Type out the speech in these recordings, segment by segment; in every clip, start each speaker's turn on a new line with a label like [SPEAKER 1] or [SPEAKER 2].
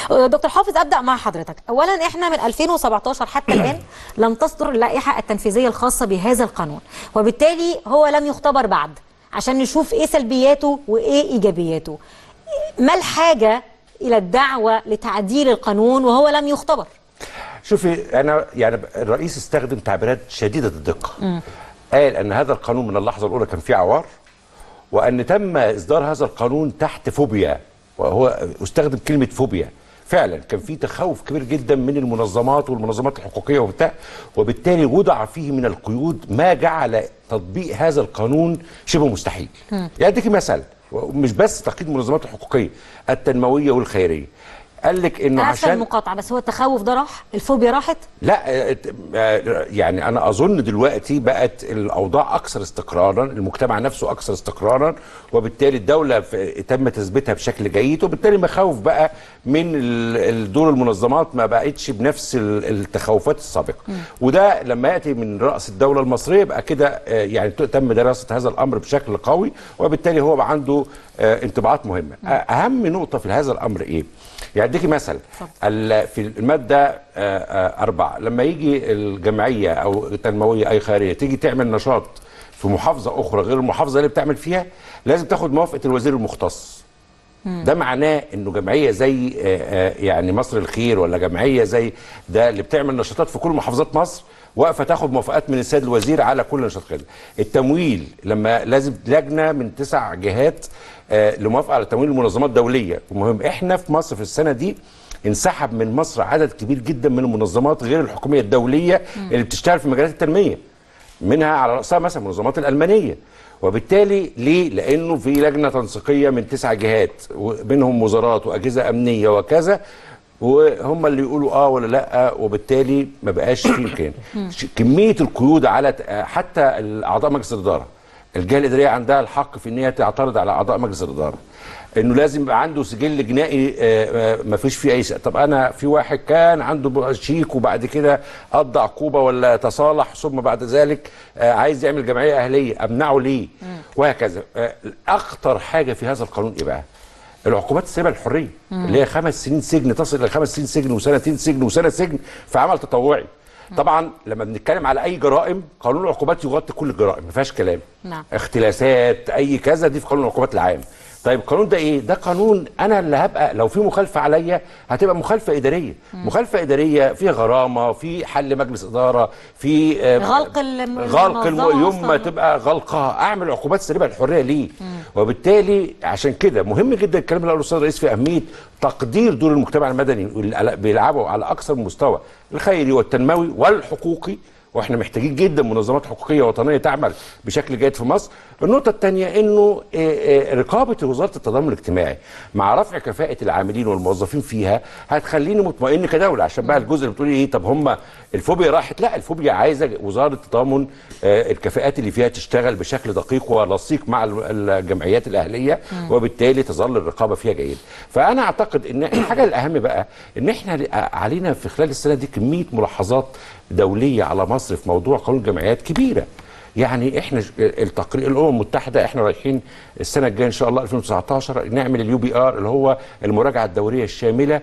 [SPEAKER 1] دكتور حافظ ابدا مع حضرتك اولا احنا من 2017 حتى الان لم تصدر اللائحه التنفيذيه الخاصه بهذا القانون وبالتالي هو لم يختبر بعد عشان نشوف ايه سلبياته وايه ايجابياته ما الحاجه الى الدعوه لتعديل القانون وهو لم يختبر
[SPEAKER 2] شوفي انا يعني الرئيس استخدم تعبيرات شديده الدقه قال ان هذا القانون من اللحظه الاولى كان فيه عوار وان تم اصدار هذا القانون تحت فوبيا وهو استخدم كلمه فوبيا فعلا كان في تخوف كبير جدا من المنظمات والمنظمات الحقوقيه وبتاع وبالتالي وضع فيه من القيود ما جعل تطبيق هذا القانون شبه مستحيل يعني اديكي مثل مش بس تقييد المنظمات الحقوقيه التنمويه والخيريه قال لك انه
[SPEAKER 1] انا اسفه
[SPEAKER 2] عشان
[SPEAKER 1] المقاطعه بس هو التخوف ده راح الفوبيا راحت
[SPEAKER 2] لا آه، آه، يعني انا اظن دلوقتي بقت الاوضاع اكثر استقرارا المجتمع نفسه اكثر استقرارا وبالتالي الدوله في- تم تثبيتها بشكل جيد وبالتالي مخاوف بقى من ال- ال- دور المنظمات ما بقتش بنفس ال- التخوفات السابقه وده لما ياتي من راس الدوله المصريه يبقى كده آه، يعني ت- تم دراسه هذا الامر بشكل قوي وبالتالي هو بقى عنده آه، انطباعات مهمه آه، اهم نقطه في هذا الامر ايه يعني اديكي مثل ال- في الماده آه، آه، أربعة لما يجي الجمعيه او التنمويه اي خيريه تيجي تعمل نشاط في محافظه اخرى غير المحافظه اللي بتعمل فيها لازم تاخد موافقه الوزير المختص ده معناه انه جمعيه زي آه، آه، يعني مصر الخير ولا جمعيه زي ده اللي بتعمل نشاطات في كل محافظات مصر واقفه تاخد موافقات من السيد الوزير على كل نشاط خيري. التمويل لما لازم لجنه من تسع جهات آه، لموافقه على تمويل منظمات دوليه ومهم احنا في مصر في السنه دي انسحب من مصر عدد كبير جدا من المنظمات غير الحكوميه الدوليه اللي بتشتغل في مجالات التنميه منها على راسها مثلا المنظمات الالمانيه وبالتالي ليه؟ لانه في لجنه تنسيقيه من تسع جهات ومنهم وزارات واجهزه امنيه وكذا وهم اللي يقولوا اه ولا لا وبالتالي ما بقاش في امكان ش- كميه القيود على ت- حتى اعضاء مجلس الاداره الجهه الاداريه عندها الحق في ان هي تعترض على اعضاء مجلس الاداره انه لازم يبقى عنده سجل جنائي آه، آه، ما فيش فيه اي شيء طب انا في واحد كان عنده بقى شيك وبعد كده قضى عقوبه ولا تصالح ثم بعد ذلك آه، عايز يعمل جمعيه اهليه امنعه ليه وهكذا آه، اخطر حاجه في هذا القانون ايه بقى العقوبات السابقه الحريه اللي هي خمس سنين سجن تصل الى خمس سنين سجن وسنتين سجن وسنه سجن في عمل تطوعي طبعا لما بنتكلم على اي جرائم قانون العقوبات يغطي كل الجرائم ما فيهاش كلام
[SPEAKER 1] نعم.
[SPEAKER 2] اختلاسات اي كذا دي في قانون العقوبات العام طيب القانون ده ايه ده قانون انا اللي هبقى لو في مخالفه عليا هتبقى مخالفه اداريه مخالفه اداريه في غرامه في حل مجلس اداره في آه،
[SPEAKER 1] غلق الم-
[SPEAKER 2] غلق الم...
[SPEAKER 1] المنظمة
[SPEAKER 2] يوم ما
[SPEAKER 1] أصلاً.
[SPEAKER 2] تبقى غلقها اعمل عقوبات سريعه الحريه ليه وبالتالي عشان كده مهم جدا الكلام اللي قاله الاستاذ الرئيس في اهميه تقدير دور المجتمع المدني واللي بيلعبوا على اكثر من مستوى الخيري والتنموي والحقوقي واحنا محتاجين جدا منظمات حقوقيه وطنيه تعمل بشكل جيد في مصر. النقطه الثانيه انه آه، آه، رقابه وزاره التضامن الاجتماعي مع رفع كفاءه العاملين والموظفين فيها هتخليني مطمئن كدوله عشان بقى الجزء اللي بتقولي ايه طب هم الفوبيا راحت لا الفوبيا عايزه وزاره التضامن آه، الكفاءات اللي فيها تشتغل بشكل دقيق ولصيق مع ال- الجمعيات الاهليه وبالتالي تظل الرقابه فيها جيده. فانا اعتقد ان الحاجه الاهم بقى ان احنا علينا في خلال السنه دي كميه ملاحظات دوليه على مصر في موضوع قانون الجمعيات كبيره. يعني احنا ج- التقرير الامم المتحده احنا رايحين السنه الجايه ان شاء الله 2019 نعمل اليو بي ار اللي هو المراجعه الدوريه الشامله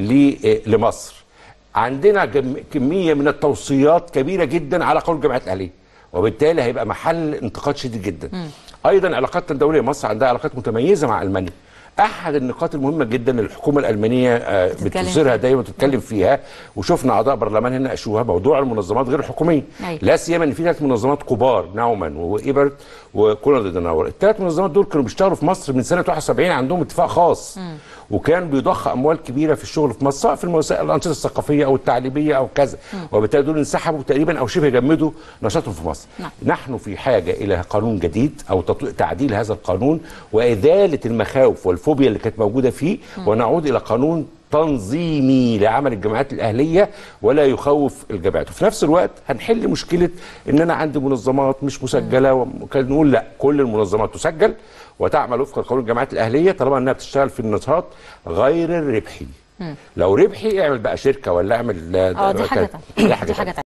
[SPEAKER 2] ل- لمصر. عندنا جم- كميه من التوصيات كبيره جدا على قانون الجمعيات الاهليه وبالتالي هيبقى محل انتقاد شديد جدا. ايضا علاقاتنا الدوليه مصر عندها علاقات متميزه مع المانيا. احد النقاط المهمه جدا اللي الحكومه الالمانيه آه،
[SPEAKER 1] بتتكلم
[SPEAKER 2] بتثيرها دايما تتكلم فيها وشفنا اعضاء برلمان هنا ناقشوها موضوع المنظمات غير الحكوميه
[SPEAKER 1] أيوة.
[SPEAKER 2] لا سيما ان في ثلاث منظمات كبار ناومان وايبرت وكونراد ديناور الثلاث منظمات دول كانوا بيشتغلوا في مصر من سنه 71 عندهم اتفاق خاص وكان بيضخ اموال كبيره في الشغل في مصر سواء في الموسائل الانشطه الثقافيه او التعليميه او كذا وبالتالي دول انسحبوا تقريبا او شبه جمدوا نشاطهم في مصر
[SPEAKER 1] نعم.
[SPEAKER 2] نحن في حاجه الى قانون جديد او تط- تعديل هذا القانون وازاله المخاوف والفوبيا اللي كانت موجوده فيه ونعود الى قانون تنظيمي لعمل الجمعيات الاهليه ولا يخوف الجمعيات وفي نفس الوقت هنحل مشكله ان انا عندي منظمات مش مسجله وكان نقول لا كل المنظمات تسجل وتعمل وفق قانون الجمعيات الاهليه طالما انها بتشتغل في النشاط غير الربحي لو ربحي اعمل بقى شركه ولا اعمل
[SPEAKER 1] اه دي حاجه
[SPEAKER 2] كذا.
[SPEAKER 1] تانية
[SPEAKER 2] دي حاجه
[SPEAKER 1] دي حاجه
[SPEAKER 2] تانية.
[SPEAKER 1] تانية